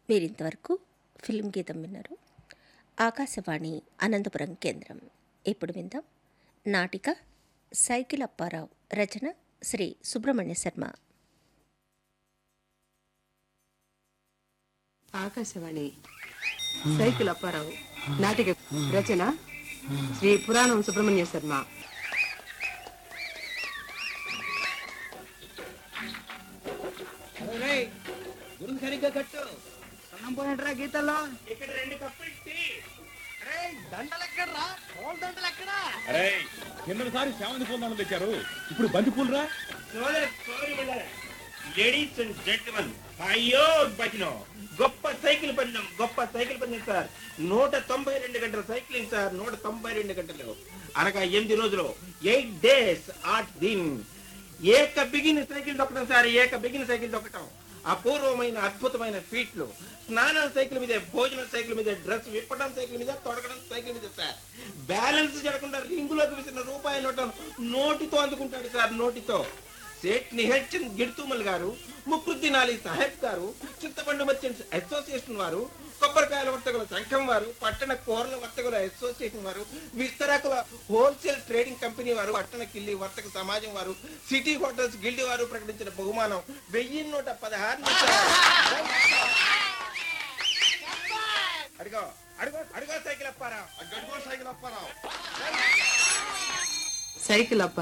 మీరింతవరకు ఫిల్మ్ గీతం విన్నారు ఆకాశవాణి అనంతపురం కేంద్రం ఇప్పుడు విందాం నాటిక సైకిల్ అప్పారావు రచన శ్రీ సుబ్రహ్మణ్య శర్మ ఆకాశవాణి సైకిల్ అప్పారావు నాటిక రచన శ్రీ పురాణం సుబ్రహ్మణ్య శర్మ గురించి సరిగ్గా కట్టు సన్నం పోయినట్రా గీతల్లో ఇక్కడ రెండు కప్పులు టీ దండలు ఎక్కడరా పూల దండలు ఎక్కడా అరే కిందసారి శామంతి పూలు తెచ్చారు ఇప్పుడు బంతి పూలురా సోదరి సోదరి లేడీస్ అండ్ జెంట్మెన్ అయ్యో బచినో గొప్ప సైకిల్ పందెం గొప్ప సైకిల్ పందెం సార్ నూట తొంభై రెండు గంటల సైక్లింగ్ సార్ నూట తొంభై రెండు గంటలు అనగా ఎనిమిది రోజులు ఎయిట్ డేస్ ఆట్ దిన్ ఏక బిగిన సైకిల్ దొక్కడం సార్ ఏక బిగిన సైకిల్ దొక్కటం అపూర్వమైన అద్భుతమైన ఫీట్లు స్నానం సైకిల్ మీదే భోజనం సైకిల్ మీద డ్రెస్ విప్పడం సైకిల్ మీద తొడగడం సైకిల్ మీద సార్ బ్యాలెన్స్ జరగకుండా రింగులోకి విసిన రూపాయి నోటం నోటితో అందుకుంటాడు సార్ నోటితో సేట్ నిహల్చంద్ గిడ్తుమల్ గారు ముక్రుద్దీన్ అలీ సాహెబ్ గారు చింతపండు మర్చెంట్స్ అసోసియేషన్ వారు కొబ్బరికాయల వర్తకుల సంఘం వారు పట్టణ కూరల వర్తకుల అసోసియేషన్ వారు విస్తరకుల హోల్సేల్ ట్రేడింగ్ కంపెనీ వారు పట్టణ కిల్లి వర్తక సమాజం వారు సిటీ హోటల్స్ గిల్డ్ వారు ప్రకటించిన బహుమానం వెయ్యి నూట పదహారు అడిగో అడిగో అడిగో సైకిల్ అప్పారా గడ్గో సైకిల్ అప్పారావు సైకిల్ అప్ప